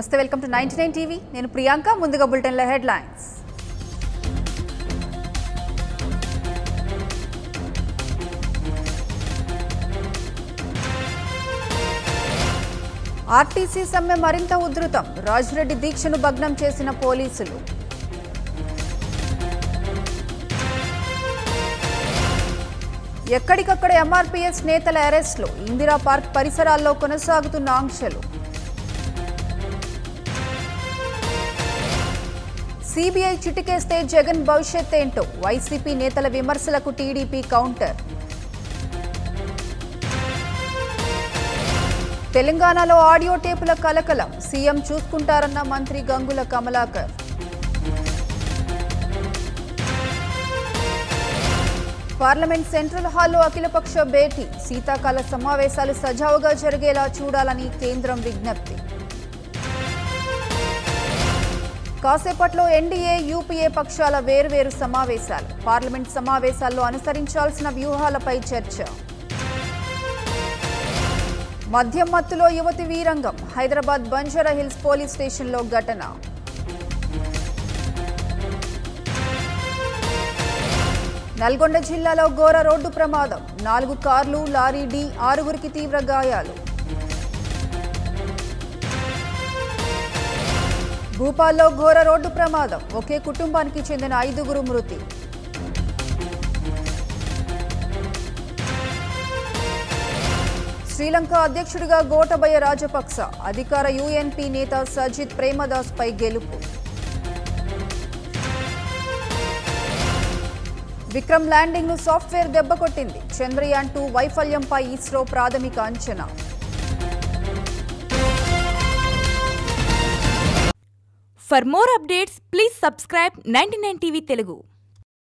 నమస్తే welcome to ninety nine TV నేను ప్రియాంక ముందుగా బులెటిన్ల హెడ్లైన్స్ ఆర్టీసీ సమ్మె మరింత ఉధృతం రాజిరెడ్డి దీక్షను భగ్నం చేసిన పోలీసులు ఎక్కడికక్కడ ఎంఆర్పీఎస్ నేతల అరెస్టులు ఇందిరా పార్క్ పరిసరాల్లో కొనసాగుతున్న ఆంక్షలు సిబిఐ చిటికేస్తే జగన్ భవిష్యత్ ఏంటో వైసీపీ నేతల విమర్శలకు టీడీపీ కౌంటర్ తెలంగాణలో ఆడియో టేపుల కలకలం సీఎం చూసుకుంటారన్న మంత్రి గంగుల కమలాకర్ పార్లమెంట్ సెంట్రల్ హాల్లో అఖిలపక్ష భేటీ శీతాకాల సమావేశాలు సజావుగా జరిగేలా చూడాలని కేంద్రం విజ్ఞప్తి కాసేపట్లో ఎన్డీఏ యూపీఏ పక్షాల వేర్వేరు సమావేశాలు పార్లమెంట్ సమావేశాల్లో అనుసరించాల్సిన వ్యూహాలపై చర్చ మద్యం మత్తులో యువతి వీరంగం హైదరాబాద్ బంజారా హిల్స్ పోలీస్ స్టేషన్లో ఘటన నల్గొండ జిల్లాలో ఘోర రోడ్డు ప్రమాదం నాలుగు కార్లు లారీ ఢీ ఆరుగురికి తీవ్ర గాయాలు భూపాల్లో ఘోర రోడ్డు ప్రమాదం ఒకే కుటుంబానికి చెందిన ఐదుగురు మృతి శ్రీలంక అధ్యక్షుడిగా గోటబయ రాజపక్స అధికార యుఎన్పి నేత సజిత్ ప్రేమదాస్ పై గెలుపు విక్రమ్ ల్యాండింగ్ ను సాఫ్ట్వేర్ దెబ్బకొట్టింది చంద్రయాన్ టూ వైఫల్యంపై ఇస్రో ప్రాథమిక అంచనా For more updates, please subscribe 99 TV Telugu.